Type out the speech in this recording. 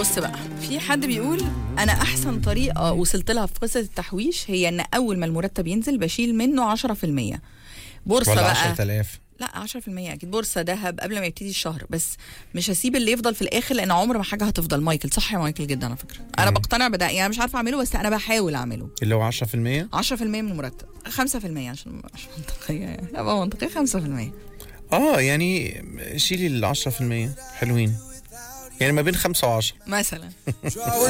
بص بقى في حد بيقول انا احسن طريقه وصلت لها في قصه التحويش هي ان اول ما المرتب ينزل بشيل منه 10% بورصه ولا بقى 10000 لا 10% اكيد بورصه ذهب قبل ما يبتدي الشهر بس مش هسيب اللي يفضل في الاخر لان عمر ما حاجه هتفضل مايكل صح يا مايكل جدا على فكره انا مم. بقتنع بده يعني مش عارفه اعمله بس انا بحاول اعمله اللي هو 10% 10% من المرتب 5% عشان عشان منطقيه يعني ابقى منطقيه 5% اه يعني شيلي ال 10% حلوين يعني ما بين 5 و10 مثلا